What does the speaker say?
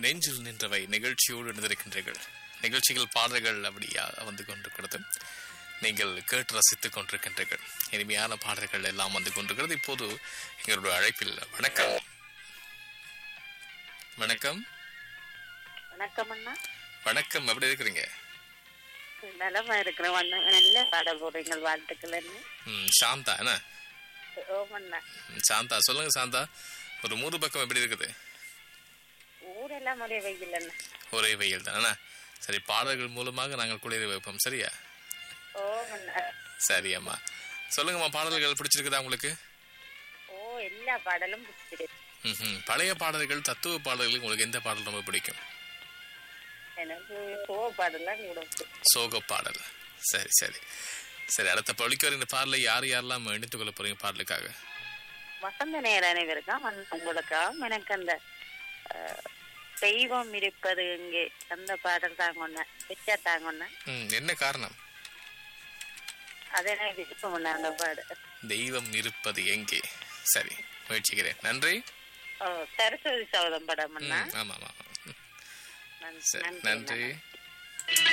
நெஞ்சில் நின்றவை நிகழ்ச்சியோடு இணைந்திருக்கின்றீர்கள் நிகழ்ச்சிகள் பாடல்கள் அப்படியா வந்து கொண்டிருக்கிறது நீங்கள் கேட்டு ரசித்துக் கொண்டிருக்கின்றீர்கள் இனிமையான பாடல்கள் எல்லாம் வந்து கொண்டிருக்கிறது இப்போது எங்களுடைய அழைப்பில் வணக்கம் வணக்கம் வணக்கம் அண்ணா வணக்கம் எப்படி இருக்கிறீங்க நலமா இருக்கிறேன் வண்ண நல்ல பாட போறீங்க வாழ்த்துக்கள் என்ன ம், சாந்தா என்ன ஓமண்ணா ம், சாந்தா சொல்லுங்க சாந்தா ஒரு மூணு பக்கம் எப்படி இருக்குது ஊரெல்லாம் ஒரே வெயில் அண்ணா ஒரே வெயில் தானே சரி பாடல்கள் மூலமாக நாங்கள் குளிர வைப்போம் சரியா ஓமண்ணா சரி அம்மா சொல்லுங்கம்மா பாடல்கள் பிடிச்சிருக்குதா உங்களுக்கு ஓ எல்லா பாடலும் பிடிச்சிருக்கு ம்ஹும். பழைய பாடல்கள் தத்துவ பாடல்கள் உங்களுக்கு எந்த பாடல் ரொம்ப பிடிக்கும் எனக்கு சோ பாடலாம் கூட பிடிக்கும். சோக பாடல் சரி சரி சரி அடுத்த பழிக்கு வர இந்த பாடலை யார் யாரெல்லாம் இணைத்துக் கொள்ள போறீங்க பாடலுக்காக வசந்த நேர அனைவருக்கும் வந்து உங்களுக்காகவும் எனக்கு அந்த அஹ், தெய்வம் இருப்பது இங்கே அந்த பாடல் தாங்கொன்ன வச்சா தாங்கொன்ன ம், என்ன காரணம் அது எனக்கு விருப்பம் ஒண்ணு அந்த பாடு தெய்வம் இருப்பது எங்கே சரி முயற்சிக்கிறேன் நன்றி ஓ சரஸ்வதி சௌதம் படம் ம், அண்ணா ஆமா ஆமா ஆமா. ம், நன்றி சரி நன்றி அண்ணா. நன்றி